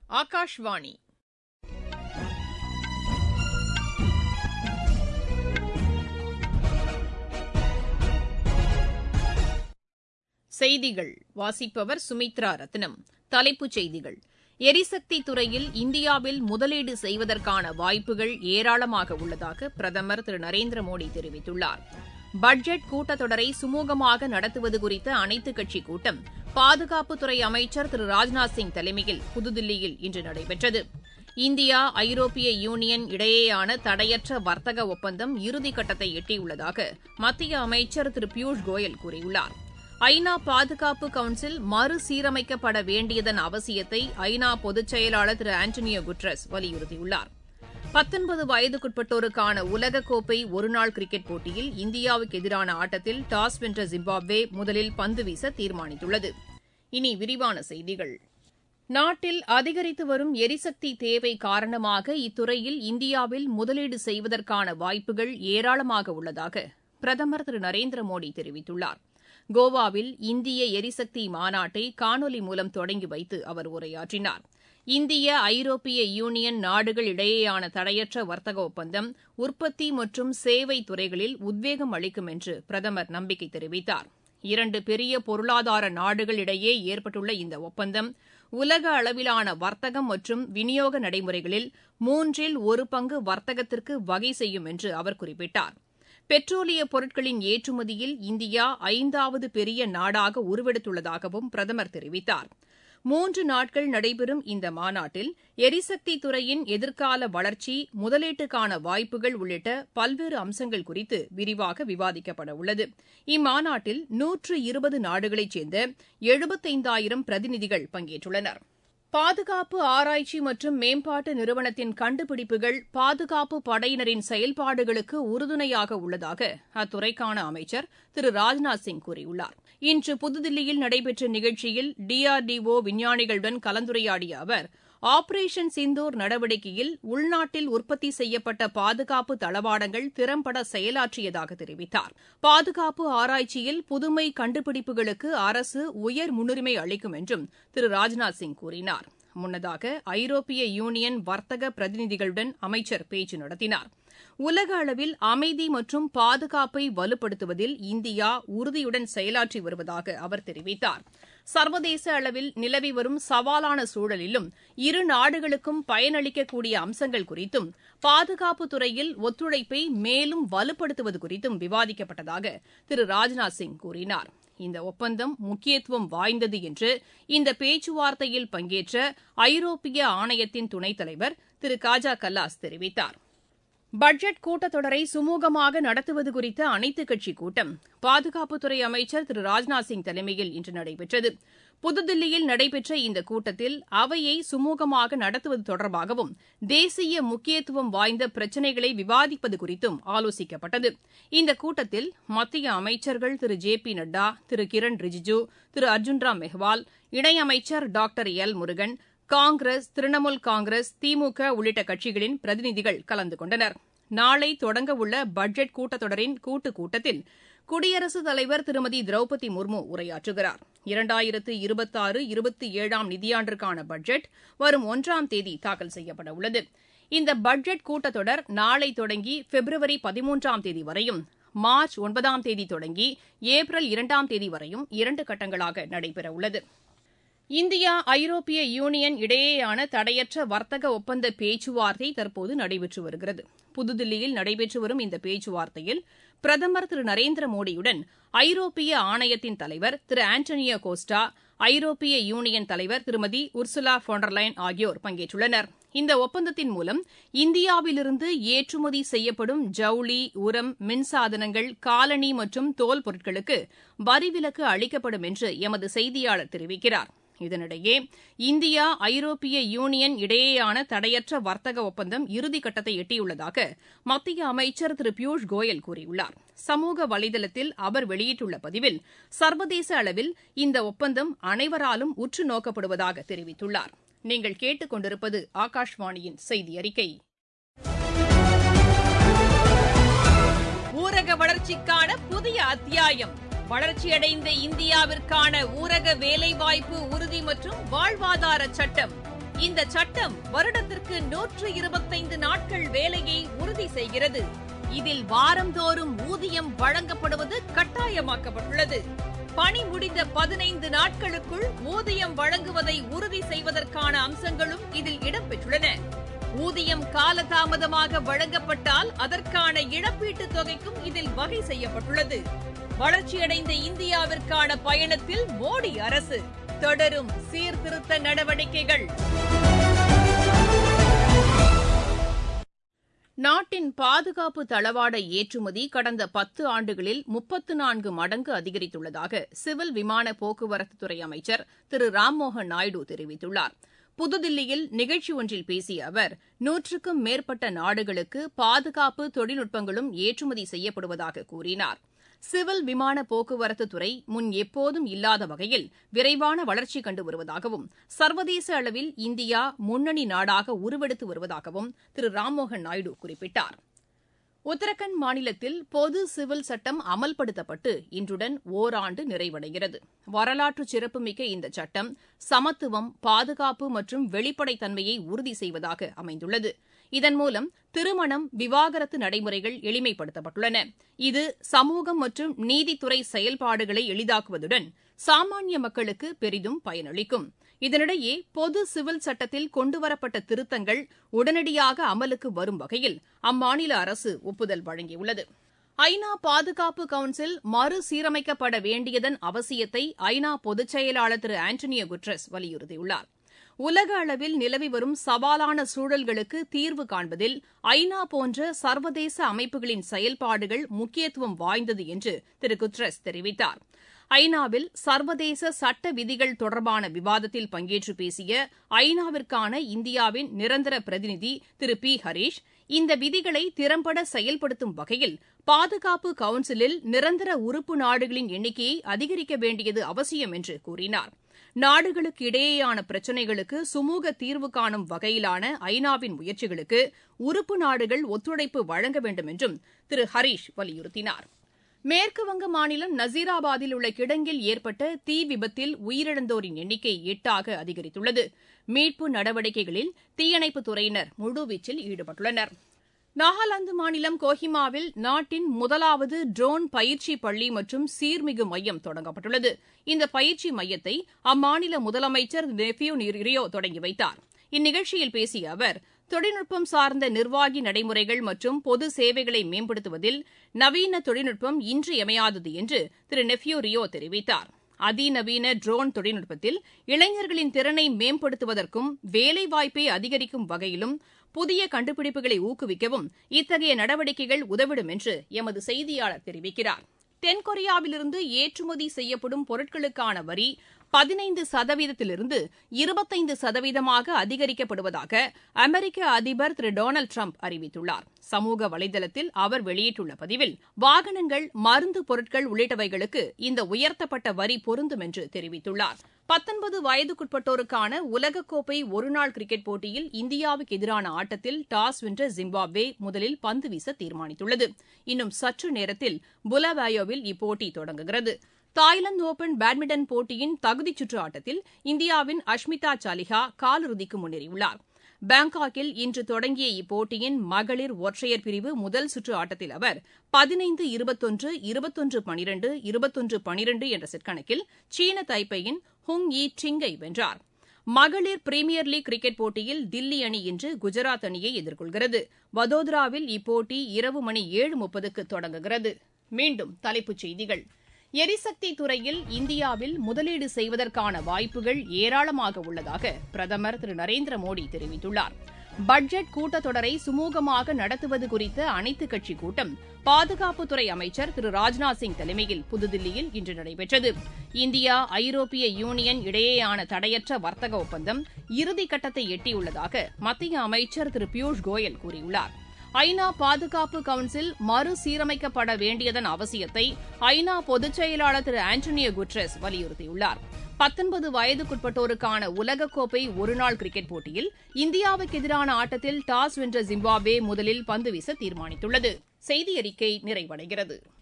ஆகாஷ்வாணி செய்திகள் வாசிப்பவர் சுமித்ரா ரத்னம் தலைப்புச் செய்திகள் எரிசக்தி துறையில் இந்தியாவில் முதலீடு செய்வதற்கான வாய்ப்புகள் ஏராளமாக உள்ளதாக பிரதமர் திரு நரேந்திர மோடி தெரிவித்துள்ளார் பட்ஜெட் கூட்டத்தொடரை சுமூகமாக நடத்துவது குறித்த அனைத்துக் கட்சிக் கூட்டம் பாதுகாப்புத்துறை அமைச்சர் திரு ராஜ்நாத் சிங் தலைமையில் புதுதில்லியில் இன்று நடைபெற்றது இந்தியா ஐரோப்பிய யூனியன் இடையேயான தடையற்ற வர்த்தக ஒப்பந்தம் இறுதிக்கட்டத்தை எட்டியுள்ளதாக மத்திய அமைச்சர் திரு பியூஷ் கோயல் கூறியுள்ளார் ஐநா பாதுகாப்பு கவுன்சில் மறுசீரமைக்கப்பட வேண்டியதன் அவசியத்தை ஐநா பொதுச் செயலாளர் திரு ஆண்டனியோ குட்ரஸ் வலியுறுத்தியுள்ளார் பத்தொன்பது வயதுக்குட்பட்டோருக்கான உலகக்கோப்பை ஒருநாள் கிரிக்கெட் போட்டியில் இந்தியாவுக்கு எதிரான ஆட்டத்தில் டாஸ் வென்ற ஜிம்பாப்வே முதலில் பந்து வீச தீர்மானித்துள்ளது இனி விரிவான செய்திகள் நாட்டில் அதிகரித்து வரும் எரிசக்தி தேவை காரணமாக இத்துறையில் இந்தியாவில் முதலீடு செய்வதற்கான வாய்ப்புகள் ஏராளமாக உள்ளதாக பிரதமர் திரு நரேந்திர மோடி தெரிவித்துள்ளார் கோவாவில் இந்திய எரிசக்தி மாநாட்டை காணொலி மூலம் தொடங்கி வைத்து அவர் உரையாற்றினார் இந்திய ஐரோப்பிய யூனியன் நாடுகள் இடையேயான தடையற்ற வர்த்தக ஒப்பந்தம் உற்பத்தி மற்றும் சேவை துறைகளில் உத்வேகம் அளிக்கும் என்று பிரதமர் நம்பிக்கை தெரிவித்தார் இரண்டு பெரிய பொருளாதார நாடுகள் இடையே ஏற்பட்டுள்ள இந்த ஒப்பந்தம் உலக அளவிலான வர்த்தகம் மற்றும் விநியோக நடைமுறைகளில் மூன்றில் ஒரு பங்கு வர்த்தகத்திற்கு வகை செய்யும் என்று அவர் குறிப்பிட்டார் பெட்ரோலிய பொருட்களின் ஏற்றுமதியில் இந்தியா ஐந்தாவது பெரிய நாடாக உருவெடுத்துள்ளதாகவும் பிரதமர் தெரிவித்தார் மூன்று நாட்கள் நடைபெறும் இந்த மாநாட்டில் எரிசக்தி துறையின் எதிர்கால வளர்ச்சி முதலீட்டுக்கான வாய்ப்புகள் உள்ளிட்ட பல்வேறு அம்சங்கள் குறித்து விரிவாக விவாதிக்கப்பட உள்ளது இம்மாநாட்டில் நூற்று இருபது நாடுகளைச் சேர்ந்த எழுபத்தைந்தாயிரம் பிரதிநிதிகள் பங்கேற்றுள்ளனா் பாதுகாப்பு ஆராய்ச்சி மற்றும் மேம்பாட்டு நிறுவனத்தின் கண்டுபிடிப்புகள் பாதுகாப்பு படையினரின் செயல்பாடுகளுக்கு உறுதுணையாக உள்ளதாக அத்துறைக்கான அமைச்சர் திரு ராஜ்நாத் சிங் கூறியுள்ளார் இன்று புதுதில்லியில் நடைபெற்ற நிகழ்ச்சியில் டிஆர்டிஓ விஞ்ஞானிகளுடன் கலந்துரையாடிய அவர் ஆபரேஷன் சிந்தூர் நடவடிக்கையில் உள்நாட்டில் உற்பத்தி செய்யப்பட்ட பாதுகாப்பு தளவாடங்கள் திறம்பட செயலாற்றியதாக தெரிவித்தார் பாதுகாப்பு ஆராய்ச்சியில் புதுமை கண்டுபிடிப்புகளுக்கு அரசு உயர் முன்னுரிமை அளிக்கும் என்றும் திரு ராஜ்நாத் சிங் கூறினார் முன்னதாக ஐரோப்பிய யூனியன் வர்த்தக பிரதிநிதிகளுடன் அமைச்சர் பேச்சு நடத்தினார் உலக அளவில் அமைதி மற்றும் பாதுகாப்பை வலுப்படுத்துவதில் இந்தியா உறுதியுடன் செயலாற்றி வருவதாக அவர் தெரிவித்தார் சர்வதேச அளவில் நிலவி வரும் சவாலான சூழலிலும் இரு நாடுகளுக்கும் பயனளிக்கக்கூடிய அம்சங்கள் குறித்தும் பாதுகாப்பு துறையில் ஒத்துழைப்பை மேலும் வலுப்படுத்துவது குறித்தும் விவாதிக்கப்பட்டதாக திரு ராஜ்நாத் சிங் கூறினார் இந்த ஒப்பந்தம் முக்கியத்துவம் வாய்ந்தது என்று இந்த பேச்சுவார்த்தையில் பங்கேற்ற ஐரோப்பிய ஆணையத்தின் துணைத் தலைவர் திரு காஜா கல்லாஸ் தெரிவித்தார் பட்ஜெட் கூட்டத்தொடரை சுமூகமாக நடத்துவது குறித்த அனைத்துக் கட்சிக் கூட்டம் பாதுகாப்புத்துறை அமைச்சர் திரு ராஜ்நாத் சிங் தலைமையில் இன்று நடைபெற்றது புதுதில்லியில் நடைபெற்ற இந்த கூட்டத்தில் அவையை சுமூகமாக நடத்துவது தொடர்பாகவும் தேசிய முக்கியத்துவம் வாய்ந்த பிரச்சினைகளை விவாதிப்பது குறித்தும் ஆலோசிக்கப்பட்டது இந்த கூட்டத்தில் மத்திய அமைச்சர்கள் திரு ஜே பி நட்டா திரு கிரண் ரிஜிஜு திரு அர்ஜுன்ராம் மெஹ்வால் இணையமைச்சர் டாக்டர் எல் முருகன் காங்கிரஸ் திரிணாமுல் காங்கிரஸ் திமுக உள்ளிட்ட கட்சிகளின் பிரதிநிதிகள் கலந்து கொண்டனர் நாளை தொடங்கவுள்ள பட்ஜெட் கூட்டத்தொடரின் கூட்டுக் கூட்டத்தில் குடியரசுத் தலைவர் திருமதி திரௌபதி முர்மு உரையாற்றுகிறார் இரண்டாயிரத்து இருபத்தாறு இருபத்தி ஏழாம் நிதியாண்டிற்கான பட்ஜெட் வரும் ஒன்றாம் தேதி தாக்கல் செய்யப்பட உள்ளது இந்த பட்ஜெட் கூட்டத்தொடர் நாளை தொடங்கி பிப்ரவரி பதிமூன்றாம் தேதி வரையும் மார்ச் ஒன்பதாம் தேதி தொடங்கி ஏப்ரல் இரண்டாம் தேதி வரையும் இரண்டு கட்டங்களாக நடைபெறவுள்ளது இந்தியா ஐரோப்பிய யூனியன் இடையேயான தடையற்ற வர்த்தக ஒப்பந்த பேச்சுவார்த்தை தற்போது நடைபெற்று வருகிறது புதுதில்லியில் நடைபெற்று வரும் இந்த பேச்சுவார்த்தையில் பிரதமர் திரு நரேந்திர மோடியுடன் ஐரோப்பிய ஆணையத்தின் தலைவர் திரு ஆண்டனியோ கோஸ்டா ஐரோப்பிய யூனியன் தலைவர் திருமதி உர்சுலா ஃபொண்டர்லைன் ஆகியோர் பங்கேற்றுள்ளனர் இந்த ஒப்பந்தத்தின் மூலம் இந்தியாவிலிருந்து ஏற்றுமதி செய்யப்படும் ஜவுளி உரம் மின்சாதனங்கள் காலணி மற்றும் தோல் பொருட்களுக்கு வரி விலக்கு அளிக்கப்படும் என்று எமது செய்தியாளர் தெரிவிக்கிறார் இதனிடையே இந்தியா ஐரோப்பிய யூனியன் இடையேயான தடையற்ற வர்த்தக ஒப்பந்தம் இறுதிக்கட்டத்தை எட்டியுள்ளதாக மத்திய அமைச்சர் திரு பியூஷ் கோயல் கூறியுள்ளார் சமூக வலைதளத்தில் அவர் வெளியிட்டுள்ள பதிவில் சர்வதேச அளவில் இந்த ஒப்பந்தம் அனைவராலும் உற்று நோக்கப்படுவதாக தெரிவித்துள்ளார் நீங்கள் கேட்டுக் கொண்டிருப்பது ஆகாஷ்வாணியின் செய்தி அறிக்கை ஊரக வளர்ச்சிக்கான புதிய அத்தியாயம் வளர்ச்சியடைந்த இந்தியாவிற்கான ஊரக வேலைவாய்ப்பு உறுதி மற்றும் வாழ்வாதார சட்டம் இந்த சட்டம் வருடத்திற்கு நூற்று இருபத்தைந்து நாட்கள் வேலையை உறுதி செய்கிறது இதில் வாரந்தோறும் ஊதியம் வழங்கப்படுவது கட்டாயமாக்கப்பட்டுள்ளது பணி முடிந்த பதினைந்து நாட்களுக்குள் ஊதியம் வழங்குவதை உறுதி செய்வதற்கான அம்சங்களும் இதில் இடம்பெற்றுள்ளன ஊதியம் காலதாமதமாக வழங்கப்பட்டால் அதற்கான இழப்பீட்டுத் தொகைக்கும் இதில் வகை செய்யப்பட்டுள்ளது வளர்ச்சியடைந்த இந்தியாவிற்கான பயணத்தில் மோடி அரசு தொடரும் சீர்திருத்த நடவடிக்கைகள் நாட்டின் பாதுகாப்பு தளவாட ஏற்றுமதி கடந்த பத்து ஆண்டுகளில் முப்பத்து நான்கு மடங்கு அதிகரித்துள்ளதாக சிவில் விமான போக்குவரத்துத்துறை அமைச்சர் திரு ராம்மோகன் நாயுடு தெரிவித்துள்ளார் புதுதில்லியில் நிகழ்ச்சி ஒன்றில் பேசிய அவர் நூற்றுக்கும் மேற்பட்ட நாடுகளுக்கு பாதுகாப்பு தொழில்நுட்பங்களும் ஏற்றுமதி செய்யப்படுவதாக கூறினார் சிவில் விமான போக்குவரத்து துறை முன் எப்போதும் இல்லாத வகையில் விரைவான வளர்ச்சி கண்டு வருவதாகவும் சர்வதேச அளவில் இந்தியா முன்னணி நாடாக உருவெடுத்து வருவதாகவும் திரு ராம்மோகன் நாயுடு குறிப்பிட்டார் உத்தரகண்ட் மாநிலத்தில் பொது சிவில் சட்டம் அமல்படுத்தப்பட்டு இன்றுடன் ஓராண்டு நிறைவடைகிறது வரலாற்று சிறப்புமிக்க இந்த சட்டம் சமத்துவம் பாதுகாப்பு மற்றும் வெளிப்படைத்தன்மையை உறுதி செய்வதாக அமைந்துள்ளது இதன் மூலம் திருமணம் விவாகரத்து நடைமுறைகள் எளிமைப்படுத்தப்பட்டுள்ளன இது சமூகம் மற்றும் நீதித்துறை செயல்பாடுகளை எளிதாக்குவதுடன் சாமானிய மக்களுக்கு பெரிதும் பயனளிக்கும் இதனிடையே பொது சிவில் சட்டத்தில் கொண்டுவரப்பட்ட திருத்தங்கள் உடனடியாக அமலுக்கு வரும் வகையில் அம்மாநில அரசு ஒப்புதல் வழங்கியுள்ளது ஐநா பாதுகாப்பு கவுன்சில் மறுசீரமைக்கப்பட வேண்டியதன் அவசியத்தை ஐநா பொதுச் செயலாளர் திரு ஆண்டனியோ குட்ரஸ் வலியுறுத்தியுள்ளார் உலக அளவில் நிலவி வரும் சவாலான சூழல்களுக்கு தீர்வு காண்பதில் ஐநா போன்ற சர்வதேச அமைப்புகளின் செயல்பாடுகள் முக்கியத்துவம் வாய்ந்தது என்று திரு குட்ரஸ் தெரிவித்தார் ஐநாவில் சர்வதேச சட்ட விதிகள் தொடர்பான விவாதத்தில் பங்கேற்று பேசிய ஐநாவிற்கான இந்தியாவின் நிரந்தர பிரதிநிதி திரு பி ஹரீஷ் இந்த விதிகளை திறம்பட செயல்படுத்தும் வகையில் பாதுகாப்பு கவுன்சிலில் நிரந்தர உறுப்பு நாடுகளின் எண்ணிக்கையை அதிகரிக்க வேண்டியது அவசியம் என்று கூறினார் நாடுகளுக்கு இடையேயான பிரச்சினைகளுக்கு சுமூக தீர்வு காணும் வகையிலான ஐநாவின் முயற்சிகளுக்கு உறுப்பு நாடுகள் ஒத்துழைப்பு வழங்க வேண்டும் என்றும் திரு ஹரீஷ் வலியுறுத்தினார் மேற்குவங்க மாநிலம் நசீராபாத்தில் உள்ள கிடங்கில் ஏற்பட்ட தீ விபத்தில் உயிரிழந்தோரின் எண்ணிக்கை எட்டாக அதிகரித்துள்ளது மீட்பு நடவடிக்கைகளில் தீயணைப்புத் துறையினர் முழுவீச்சில் ஈடுபட்டுள்ளனர் நாகாலாந்து மாநிலம் கோஹிமாவில் நாட்டின் முதலாவது ட்ரோன் பயிற்சி பள்ளி மற்றும் சீர்மிகு மையம் தொடங்கப்பட்டுள்ளது இந்த பயிற்சி மையத்தை அம்மாநில முதலமைச்சர் நெஃப்யூ ரியோ தொடங்கி வைத்தார் இந்நிகழ்ச்சியில் பேசிய அவர் தொழில்நுட்பம் சார்ந்த நிர்வாகி நடைமுறைகள் மற்றும் பொது சேவைகளை மேம்படுத்துவதில் நவீன தொழில்நுட்பம் இன்றியமையாதது என்று திரு நெஃப்யூ ரியோ தெரிவித்தார் அதிநவீன ட்ரோன் தொழில்நுட்பத்தில் இளைஞர்களின் திறனை மேம்படுத்துவதற்கும் வேலைவாய்ப்பை அதிகரிக்கும் வகையிலும் புதிய கண்டுபிடிப்புகளை ஊக்குவிக்கவும் இத்தகைய நடவடிக்கைகள் உதவிடும் என்று எமது செய்தியாளர் தெரிவிக்கிறார் தென்கொரியாவிலிருந்து ஏற்றுமதி செய்யப்படும் பொருட்களுக்கான வரி பதினைந்து சதவீதத்திலிருந்து இருபத்தைந்து சதவீதமாக அதிகரிக்கப்படுவதாக அமெரிக்க அதிபர் திரு டொனால்டு ட்ரம்ப் அறிவித்துள்ளார் சமூக வலைதளத்தில் அவர் வெளியிட்டுள்ள பதிவில் வாகனங்கள் மருந்து பொருட்கள் உள்ளிட்டவைகளுக்கு இந்த உயர்த்தப்பட்ட வரி பொருந்தும் என்று தெரிவித்துள்ளார் பத்தொன்பது வயதுக்குட்பட்டோருக்கான உலகக்கோப்பை ஒருநாள் கிரிக்கெட் போட்டியில் இந்தியாவுக்கு எதிரான ஆட்டத்தில் டாஸ் வென்ற ஜிம்பாப்வே முதலில் பந்து வீச தீர்மானித்துள்ளது இன்னும் சற்று நேரத்தில் புலவாயோவில் இப்போட்டி தொடங்குகிறது தாய்லாந்து ஒபன் பேட்மிண்டன் போட்டியின் தகுதிச் சுற்று ஆட்டத்தில் இந்தியாவின் அஷ்மிதா சாலிஹா காலிறுதிக்கு முன்னேறியுள்ளார் பாங்காக்கில் இன்று தொடங்கிய இப்போட்டியின் மகளிர் ஒற்றையர் பிரிவு முதல் சுற்று ஆட்டத்தில் அவர் பதினைந்து இருபத்தொன்று இருபத்தொன்று பனிரெண்டு இருபத்தொன்று பனிரெண்டு என்ற செட் கணக்கில் சீன தைப்பையின் ஹுங் யி டிங்கை வென்றார் மகளிர் பிரீமியர் லீக் கிரிக்கெட் போட்டியில் தில்லி அணி இன்று குஜராத் அணியை எதிர்கொள்கிறது வதோதராவில் இப்போட்டி இரவு மணி ஏழு முப்பதுக்கு தொடங்குகிறது மீண்டும் தலைப்புச் செய்திகள் எரிசக்தி துறையில் இந்தியாவில் முதலீடு செய்வதற்கான வாய்ப்புகள் ஏராளமாக உள்ளதாக பிரதமர் திரு நரேந்திர மோடி தெரிவித்துள்ளார் பட்ஜெட் கூட்டத்தொடரை சுமூகமாக நடத்துவது குறித்த அனைத்துக் கட்சி கூட்டம் பாதுகாப்புத்துறை அமைச்சர் திரு ராஜ்நாத் சிங் தலைமையில் புதுதில்லியில் இன்று நடைபெற்றது இந்தியா ஐரோப்பிய யூனியன் இடையேயான தடையற்ற வர்த்தக ஒப்பந்தம் இறுதிக்கட்டத்தை எட்டியுள்ளதாக மத்திய அமைச்சர் திரு பியூஷ் கோயல் கூறியுள்ளார் ஐநா பாதுகாப்பு கவுன்சில் மறுசீரமைக்கப்பட வேண்டியதன் அவசியத்தை ஐநா பொதுச் செயலாளர் திரு ஆண்டனியோ குட்ரஸ் வலியுறுத்தியுள்ளார் பத்தொன்பது வயதுக்குட்பட்டோருக்கான உலகக்கோப்பை ஒருநாள் கிரிக்கெட் போட்டியில் இந்தியாவுக்கு எதிரான ஆட்டத்தில் டாஸ் வென்ற ஜிம்பாப்வே முதலில் பந்து வீச தீர்மானித்துள்ளது செய்தி அறிக்கை நிறைவடைகிறது